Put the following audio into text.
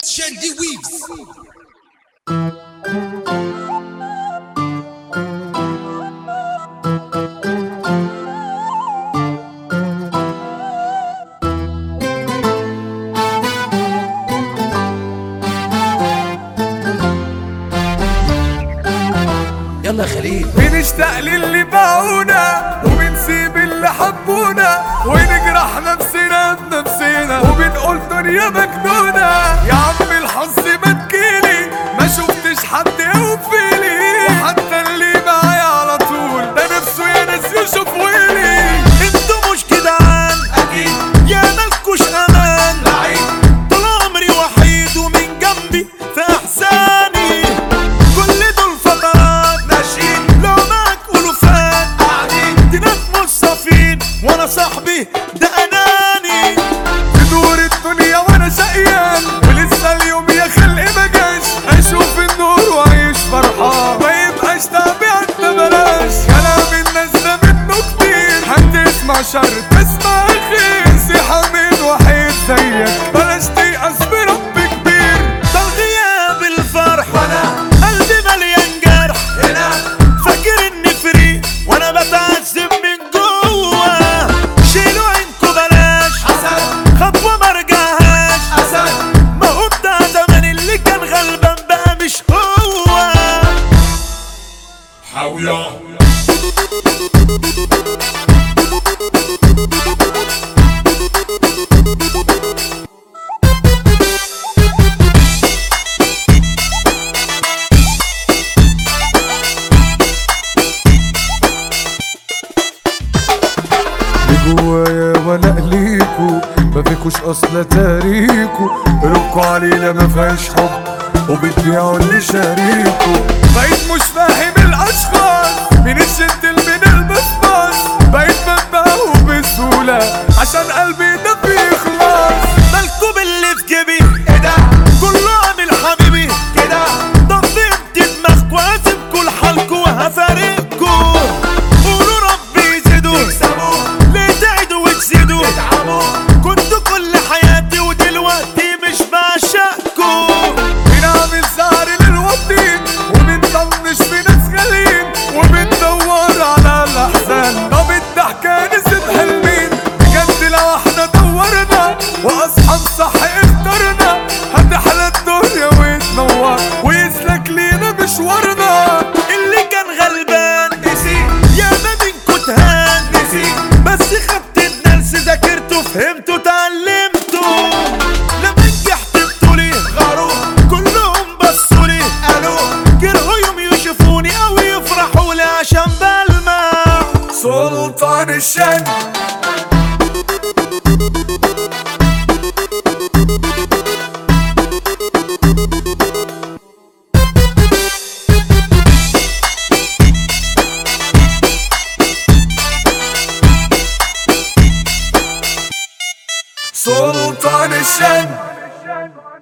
Shandy Weaves. يلا يا خليل بنشتاق للي باعونا وبنسيب اللي حبونا ونجرح نفسنا بنفسنا وبنقول دنيا مجنونة يا عم الحظ ما تجيلي ما شفتش حد يوفيلي وحتى اللي معايا على طول ده نفسه يا ناس يشوف ويلي انتوا مش جدعان اكيد يا مالكوش امان طول عمري وحيد ومن جنبي في احزاني كل دول فترات ماشيين لو معاك الوفات قاعدين دينك مصافين وانا صاحبي ده اناني تدور الدنيا وانا شقيان ولسه اليوم يا خلقي ما جاش اشوف النور واعيش فرحان ما يبقاش تعبي انت بلاش كلام الناس ده منه كتير هتسمع شر تسمع خير نصيحة من وحيد زيك بلاش تيأس برب كبير ده الغياب الفرح وانا قلبي مليان جرح هنا فاكر اني فري وانا بتعذب من جوه شيلوا عينكوا بلاش حسن خطوه ما رجعهاش حسن ما هو بتاع زمان اللي كان غلبان بقى مش هو جوايا ولا ليكو ما فيكوش اصلا تاريكو قلوبكو علينا ما فيهاش حب وبتبيعوا اللي شاريكو بقيت مش فاهم الاشخاص مين الشنتل من البسباس بقيت بنبهو بسهولة عشان قلبي ده بيخلص مالكوا باللي في جيبي ايه ده كله عامل حبيبي كده طب فهمت دماغكوا هسيبكوا لحالكوا وهفارقكوا قولوا ربي يزيدوا يكسبوا ليه تعيدوا وتزيدوا يتعبوا كنتوا كل حياتي ودلوقتي مش بعشقكوا بنعمل سهر للوطين وبنطنش في ناس غاليين وبندور على الاحزان طب الضحكه نسيت حلمين بجد لو احنا دورنا واصحاب صح اخترنا هتحلى الدنيا وتنور ويسلك لينا مشوارنا اللي كان غلبان نسي يا ما منكوا تهان نسي بس خدت الدرس ذاكرته فهمته اتعلمته لما نجحت بطولي غاروا كلهم بصوا لي قالوا كرهوا يوم يشوفوني او يفرحوا لي عشان بلمع سلطان الشن سلطان الشن